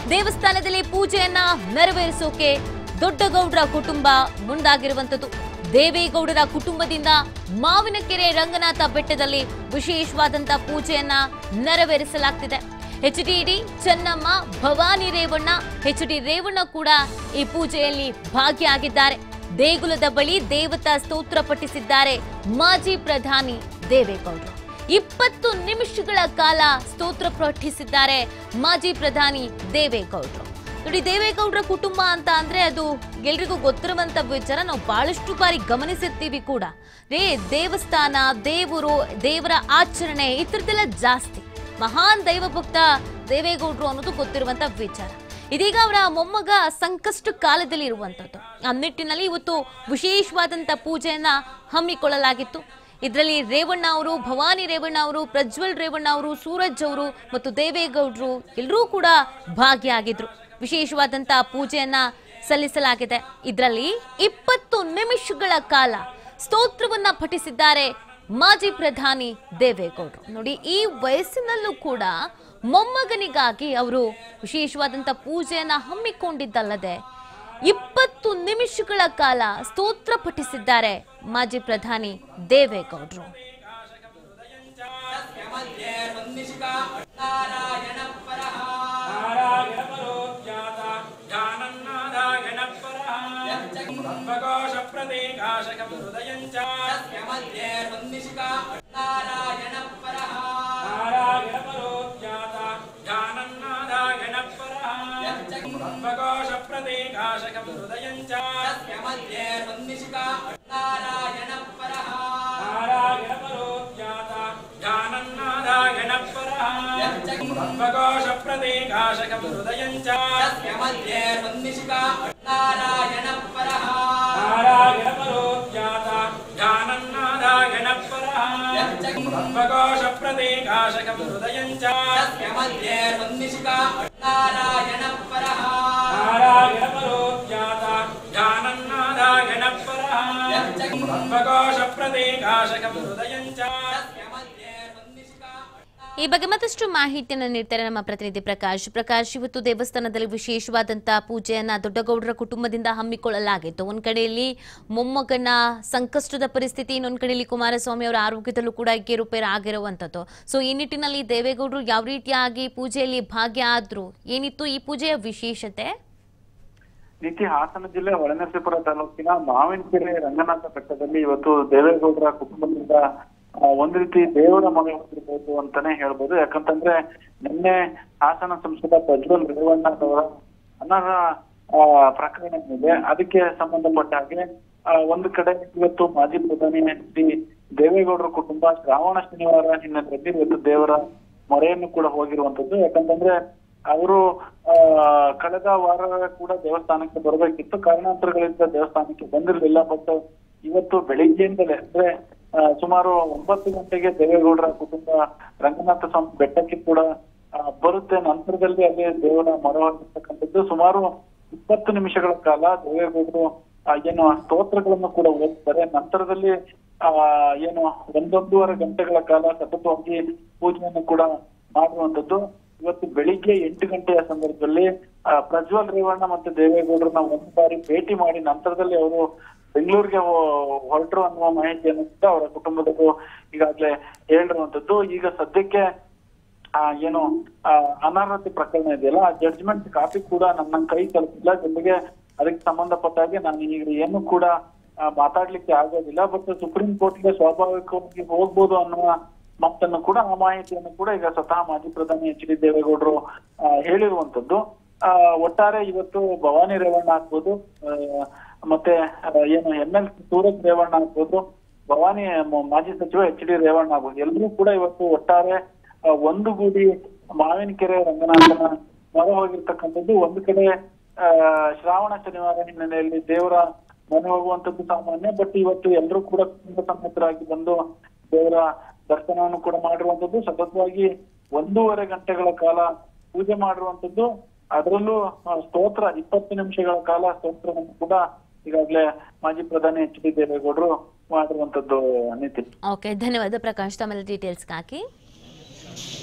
ದೇವಸ್ಥಾನದಲ್ಲಿ ಪೂಜೆಯನ್ನ ನೆರವೇರಿಸೋಕೆ ದೊಡ್ಡಗೌಡರ ಕುಟುಂಬ ಮುಂದಾಗಿರುವಂತದ್ದು ದೇವೇಗೌಡರ ಕುಟುಂಬದಿಂದ ಮಾವಿನಕೆರೆ ರಂಗನಾಥ ಬೆಟ್ಟದಲ್ಲಿ ವಿಶೇಷವಾದಂತ ಪೂಜೆಯನ್ನ ನೆರವೇರಿಸಲಾಗ್ತಿದೆ ಎಚ್ಡಿಡಿ ಚೆನ್ನಮ್ಮ ಭವಾನಿ ರೇವಣ್ಣ ಎಚ್ಡಿ ರೇವಣ್ಣ ಕೂಡ ಈ ಪೂಜೆಯಲ್ಲಿ ಭಾಗಿಯಾಗಿದ್ದಾರೆ ದೇಗುಲದ ಬಳಿ ದೇವತಾ ಸ್ತೋತ್ರ ಪಠಿಸಿದ್ದಾರೆ ಮಾಜಿ ಪ್ರಧಾನಿ ದೇವೇಗೌಡರು ಇಪ್ಪತ್ತು ನಿಮಿಷಗಳ ಕಾಲ ಸ್ತೋತ್ರ ಪಠಿಸಿದ್ದಾರೆ ಮಾಜಿ ಪ್ರಧಾನಿ ದೇವೇಗೌಡರು ನೋಡಿ ದೇವೇಗೌಡರ ಕುಟುಂಬ ಅಂತ ಅಂದ್ರೆ ಅದು ಎಲ್ರಿಗೂ ಗೊತ್ತಿರುವಂತ ವಿಚಾರ ನಾವು ಬಹಳಷ್ಟು ಬಾರಿ ಗಮನಿಸಿರ್ತೀವಿ ಕೂಡ ರೇ ದೇವಸ್ಥಾನ ದೇವರು ದೇವರ ಆಚರಣೆ ಈ ಥರದ್ದೆಲ್ಲ ಜಾಸ್ತಿ ಮಹಾನ್ ದೈವ ಭಕ್ತ ದೇವೇಗೌಡರು ಅನ್ನೋದು ಗೊತ್ತಿರುವಂತ ವಿಚಾರ ಇದೀಗ ಅವರ ಮೊಮ್ಮಗ ಸಂಕಷ್ಟ ಕಾಲದಲ್ಲಿ ಇರುವಂತದ್ದು ಆ ನಿಟ್ಟಿನಲ್ಲಿ ಇವತ್ತು ವಿಶೇಷವಾದಂತ ಪೂಜೆಯನ್ನ ಹಮ್ಮಿಕೊಳ್ಳಲಾಗಿತ್ತು ಇದರಲ್ಲಿ ರೇವಣ್ಣ ಅವರು ಭವಾನಿ ರೇವಣ್ಣ ಅವರು ಪ್ರಜ್ವಲ್ ರೇವಣ್ಣ ಅವರು ಸೂರಜ್ ಅವರು ಮತ್ತು ದೇವೇಗೌಡರು ಎಲ್ಲರೂ ಕೂಡ ಭಾಗಿಯಾಗಿದ್ರು ವಿಶೇಷವಾದಂತಹ ಪೂಜೆಯನ್ನ ಸಲ್ಲಿಸಲಾಗಿದೆ ಇದರಲ್ಲಿ ಇಪ್ಪತ್ತು ನಿಮಿಷಗಳ ಕಾಲ ಸ್ತೋತ್ರವನ್ನ ಪಠಿಸಿದ್ದಾರೆ ಮಾಜಿ ಪ್ರಧಾನಿ ದೇವೇಗೌಡರು ನೋಡಿ ಈ ವಯಸ್ಸಿನಲ್ಲೂ ಕೂಡ ಮೊಮ್ಮಗನಿಗಾಗಿ ಅವರು ವಿಶೇಷವಾದಂತ ಪೂಜೆಯನ್ನ ಹಮ್ಮಿಕೊಂಡಿದ್ದಲ್ಲದೆ ಇಪ್ಪತ್ತು ನಿಮಿಷಗಳ ಕಾಲ ಸ್ತೋತ್ರ ಪಠಿಸಿದ್ದಾರೆ ಮಾಜಿ ಪ್ರಧಾನಿ ದೇವೇಗೌಡರು ಈ ಬಗ್ಗೆ ಮತ್ತಷ್ಟು ಮಾಹಿತಿಯನ್ನು ನೀಡ್ತಾರೆ ನಮ್ಮ ಪ್ರತಿನಿಧಿ ಪ್ರಕಾಶ್ ಪ್ರಕಾಶ್ ಇವತ್ತು ದೇವಸ್ಥಾನದಲ್ಲಿ ವಿಶೇಷವಾದಂತಹ ಪೂಜೆಯನ್ನ ದೊಡ್ಡಗೌಡರ ಕುಟುಂಬದಿಂದ ಹಮ್ಮಿಕೊಳ್ಳಲಾಗಿತ್ತು ಒಂದ್ ಕಡೆಯಲ್ಲಿ ಮೊಮ್ಮಗನ ಸಂಕಷ್ಟದ ಪರಿಸ್ಥಿತಿ ಇನ್ನೊಂದ್ ಕಡೆಯಲ್ಲಿ ಕುಮಾರಸ್ವಾಮಿ ಅವರ ಆರೋಗ್ಯದಲ್ಲೂ ಕೂಡ ಏರುಪೇರು ಆಗಿರುವಂತದ್ದು ಸೊ ಈ ನಿಟ್ಟಿನಲ್ಲಿ ದೇವೇಗೌಡರು ಯಾವ ರೀತಿಯಾಗಿ ಪೂಜೆಯಲ್ಲಿ ಭಾಗಿಯಾದ್ರು ಏನಿತ್ತು ಈ ಪೂಜೆಯ ವಿಶೇಷತೆ ನೀತಿ ಹಾಸನ ಜಿಲ್ಲೆ ಹೊಳೆನರಸೀಪುರ ತಾಲೂಕಿನ ಮಾವಿನಕೆರೆ ರಂಗನಾಥ ಬೆಟ್ಟದಲ್ಲಿ ಇವತ್ತು ದೇವೇಗೌಡರ ಕುಟುಂಬದಿಂದ ಆ, ಒಂದ್ ರೀತಿ ದೇವರ ಮನೆ ಹೊಂದಿರ್ಬೋದು ಅಂತಾನೆ ಹೇಳ್ಬೋದು ಯಾಕಂತಂದ್ರೆ ನಿನ್ನೆ ಹಾಸನ ಸಂಸದ ಪ್ರಜ್ವಲ್ ರೇವಣ್ಣ ಅವರ ಅನರ್ಹ ಆ, ಪ್ರಕರಣ ಇದೆ ಅದಕ್ಕೆ ಸಂಬಂಧಪಟ್ಟ ಹಾಗೆ ಆ, ಒಂದು ಕಡೆ ಇವತ್ತು ಮಾಜಿ ಪ್ರಧಾನಿ ಶ್ರೀ ದೇವೇಗೌಡರ ಕುಟುಂಬ ಶ್ರಾವಣ ಶನಿವಾರ ಹಿನ್ನೆಲೆಯಲ್ಲಿ ಇವತ್ತು ದೇವರ ಮೊರೆಯನ್ನು ಕೂಡ ಹೋಗಿರುವಂತದ್ದು ಯಾಕಂತಂದ್ರೆ ಅವರು ಆ ಕಳೆದ ವಾರ ಕೂಡ ದೇವಸ್ಥಾನಕ್ಕೆ ಬರಬೇಕಿತ್ತು ಕಾರಣಾಂತರಗಳಿಂದ ದೇವಸ್ಥಾನಕ್ಕೆ ಬಂದಿರಲಿಲ್ಲ ಬಟ್ ಇವತ್ತು ಬೆಳಿಗ್ಗೆಯಿಂದಲೇ ಅಂದ್ರೆ ಆ, ಸುಮಾರು ಒಂಬತ್ತು ಗಂಟೆಗೆ ದೇವೇಗೌಡರ ಕುಟುಂಬ ರಂಗನಾಥ ಸ್ವಾಮಿ ಬೆಟ್ಟಕ್ಕೆ ಕೂಡ ಆ, ಬರುತ್ತೆ ನಂತರದಲ್ಲಿ ಅಲ್ಲಿ ದೇವರ ಮೊರೆ ಹೋಗಿರ್ತಕ್ಕಂಥದ್ದು ಸುಮಾರು ಇಪ್ಪತ್ತು ನಿಮಿಷಗಳ ಕಾಲ ದೇವೇಗೌಡರು ಆ, ಏನು ಸ್ತೋತ್ರಗಳನ್ನು ಕೂಡ ಓದ್ತಾರೆ ನಂತರದಲ್ಲಿ ಆ ಏನು ಒಂದೊಂದೂವರೆ ಗಂಟೆಗಳ ಕಾಲ ಸತತವಾಗಿ ಪೂಜೆಯನ್ನು ಕೂಡ ಮಾಡುವಂತದ್ದು ಇವತ್ತು ಬೆಳಿಗ್ಗೆ ಎಂಟು ಗಂಟೆಯ ಸಂದರ್ಭದಲ್ಲಿ ಆ, ಪ್ರಜ್ವಲ್ ರೇವಣ್ಣ ಮತ್ತೆ ದೇವೇಗೌಡರನ್ನ ಒಂದು ಬಾರಿ ಭೇಟಿ ಮಾಡಿ ನಂತರದಲ್ಲಿ ಅವರು ಬೆಂಗಳೂರಿಗೆ ಹೊ- ಹೊರಟರು ಅನ್ನುವ ಮಾಹಿತಿಯನ್ನು ಕೂಡ ಅವರ ಕುಟುಂಬದವರು ಈಗಾಗಲೇ ಹೇಳಿರುವಂತದ್ದು ಈಗ ಸದ್ಯಕ್ಕೆ ಆ ಏನು ಆ, ಅನರ್ಹತೆ ಪ್ರಕರಣ ಇದೆಯಲ್ಲ ಆ ಜಡ್ಜ್ಮೆಂಟ್ ಕಾಪಿ ಕೂಡ ನನ್ನ ಕೈ ತಲುಪಿಲ್ಲ ಜೊತೆಗೆ ಅದಕ್ಕೆ ಸಂಬಂಧಪಟ್ಟ ಹಾಗೆ ನಾನು ಈಗ ಏನು ಕೂಡ ಆ, ಮಾತಾಡ್ಲಿಕ್ಕೆ ಆಗೋದಿಲ್ಲ ಬಟ್ ಸುಪ್ರೀಂ ಕೋರ್ಟ್ಗೆ ಸ್ವಾಭಾವಿಕವಾಗಿ ಹೋಗ್ಬೋದು ಅನ್ನುವ ಮಾತನ್ನು ಕೂಡ ಆ ಮಾಹಿತಿಯನ್ನು ಕೂಡ ಈಗ ಸ್ವತಃ ಮಾಜಿ ಪ್ರಧಾನಿ ಎಚ್ ಡಿ ದೇವೇಗೌಡರು ಆ, ಹೇಳಿರುವಂತದ್ದು ಆ, ಒಟ್ಟಾರೆ ಇವತ್ತು ಭವಾನಿ ರೇವಣ್ಣ ಆಗ್ಬೋದು ಆ, ಮತ್ತೆ ಆ, ಏನು ಎಂ ಎಲ್ ಸೂರಜ್ ರೇವಣ್ಣ ಆಗ್ಬೋದು ಭವಾನಿ ಮ- ಮಾಜಿ ಸಚಿವ ಎಚ್ ಡಿ ರೇವಣ್ಣ ಆಗ್ಬೋದು ಎಲ್ಲರೂ ಕೂಡ ಇವತ್ತು ಒಟ್ಟಾರೆ ಆ, ಒಂದುಗೂಡಿ ಮಾವಿನಕೆರೆ ರಂಗನಾಥನ ಮೊರೆ ಹೋಗಿರ್ತಕ್ಕಂಥದ್ದು ಒಂದು ಕಡೆ ಆ, ಶ್ರಾವಣ ಶನಿವಾರ ಹಿನ್ನೆಲೆಯಲ್ಲಿ ದೇವರ ಮನೆ ಹೋಗುವಂತದ್ದು ಸಾಮಾನ್ಯ ಬಟ್ ಇವತ್ತು ಎಲ್ಲರೂ ಕೂಡ ಕುಟುಂಬ ಸಮೇತರಾಗಿ ಬಂದು ದೇವರ ದರ್ಶನವನ್ನು ಕೂಡ ಮಾಡಿರುವಂತದ್ದು ಸತತವಾಗಿ ಒಂದೂವರೆ ಗಂಟೆಗಳ ಕಾಲ ಪೂಜೆ ಮಾಡಿರುವಂತದ್ದು ಅದರಲ್ಲೂ ಆ, ಸ್ತೋತ್ರ ಇಪ್ಪತ್ತು ನಿಮಿಷಗಳ ಕಾಲ ಸ್ತೋತ್ರವನ್ನು ಕೂಡ ಈಗಾಗಲೇ ಮಾಜಿ ಪ್ರಧಾನಿ ಎಚ್ ಡಿ ದೇವೇಗೌಡರು ಮಾಡಿರುವಂತದ್ದು ನಿತಿನ್ ಓಕೆ ಧನ್ಯವಾದ ಪ್ರಕಾಶ್ ತಮ್ಮೆಲ್ಲ ಡೀಟೇಲ್ಸ್ಗಾಗಿ